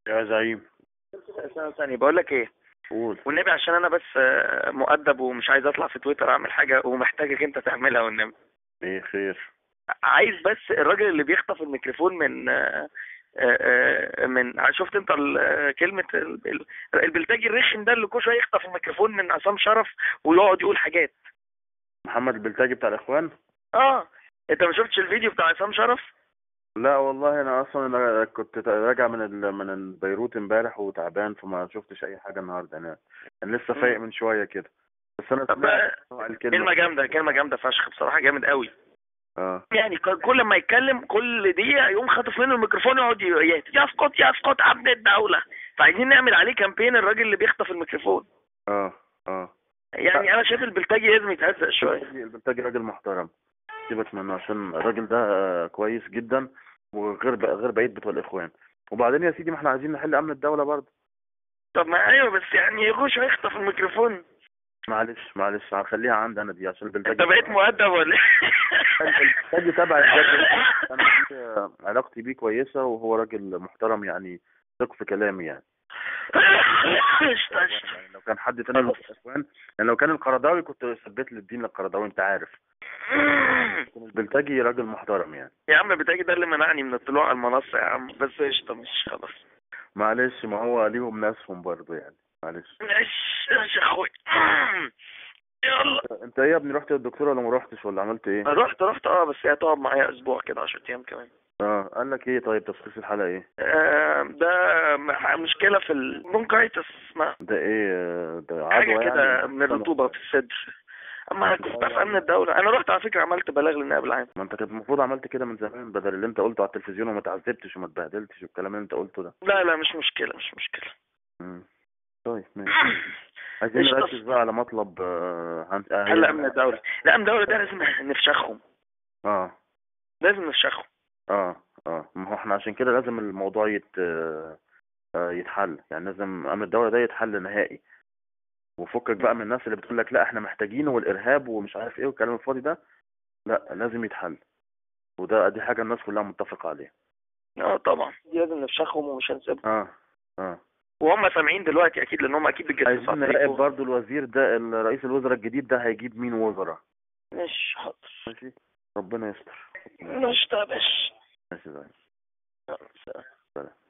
يا زعيم ثانية ثانية بقول لك ايه قول والنبي عشان انا بس آه، مؤدب ومش عايز اطلع في تويتر اعمل حاجة ومحتاجك انت تعملها والنبي ايه خير عايز بس الراجل اللي بيخطف الميكروفون من آه، آه، آه، من شفت انت ال- كلمة ال- ال- البلتاجي الرخم ده اللي كل شوية يخطف الميكروفون من عصام شرف ويقعد يقول حاجات محمد البلتاجي بتاع الاخوان اه انت ما شفتش الفيديو بتاع عصام شرف لا والله انا اصلا انا كنت راجع من ال... من ال- بيروت امبارح وتعبان فما شفتش اي حاجه النهارده انا انا لسه مم. فايق من شويه كده بس انا طب سمعت نوع كلمة جامدة كلمة جامدة فشخ بصراحة جامد قوي اه يعني ك- كل ما يتكلم كل دقيقة يقوم خاطف منه الميكروفون يقعد ي- يسقط يسقط عبد الدولة فعايزين نعمل عليه كامبين الراجل اللي بيخطف الميكروفون اه اه يعني انا شايف البلتاجي لازم يتهزق شوية البلتاجي راجل محترم سيبك منه عشان الراجل ده آه، كويس جدا وغير ب... غير بعيد بتوع الاخوان وبعدين يا سيدي ما احنا عايزين نحل امن الدوله برضه طب ما ايوه بس يعني يخش يخطف الميكروفون معلش معلش هخليها عندي انا دي عشان البلتاجي انت بقيت مؤدب ولا البلتاجي تبع الراجل انا في علاقتي بيه كويسه وهو راجل محترم يعني ثق في كلامي يعني قشطة، قشطة. يعني لو كان حد تاني من الاخوان يعني لو كان القرضاوي كنت ثبت لي الدين للقرضاوي انت عارف لكن البلتاجي راجل محترم يعني يا عم بتاجي ده اللي منعني من الطلوع على المنصة يا عم بس قشطة مش خلاص معلش ما هو ليهم ناسهم برضه يعني معلش ماشي ماشي يا اخوي يلا انت ايه يا ابني رحت للدكتور ولا ما رحتش ولا عملت ايه رحت رحت اه بس هي هتقعد معايا اسبوع كده 10 ايام كمان اه قال لك ايه طيب تشخيص الحلقه ايه آه، ده م- مشكلة في البرونكايتس اسمها ده ايه آه، ده حاجة عدوى كده يعني من الرطوبة في الصدر اما انا كنت في امن الدولة انا رحت على فكرة عملت بلاغ للنائب العام ما انت كنت المفروض عملت كده من زمان بدل اللي انت قلته على التلفزيون وما تعذبتش وما اتبهدلتش والكلام اللي انت قلته ده لا لا مش مشكلة مش مشكلة مم. طيب ماشي عايزين إيش نركز تص- بقى على مطلب آه، هن... آه، هلا هي- امن الدولة لا امن الدولة ده لازم نفشخهم اه لازم نفشخهم اه اه ما هو احنا عشان كده لازم الموضوع يت آه، آه، يتحل يعني لازم امن الدولة ده يتحل نهائي وفكك بقى من الناس اللي بتقول لك لا احنا محتاجينه والارهاب ومش عارف ايه والكلام الفاضي ده لا لازم يتحل وده دي حاجة الناس كلها متفقة عليها اه طبعا دي لازم نفشخهم ومش هنسيبهم اه اه وهم سامعين دلوقتي اكيد لان هم اكيد بيتجسسوا عايزين على نراقب التليفون. برضو الوزير ده رئيس الوزراء الجديد ده هيجيب مين وزراء مش حاضر ماشي ربنا يستر مش تابش ماشي زي يلا، سلام. سلام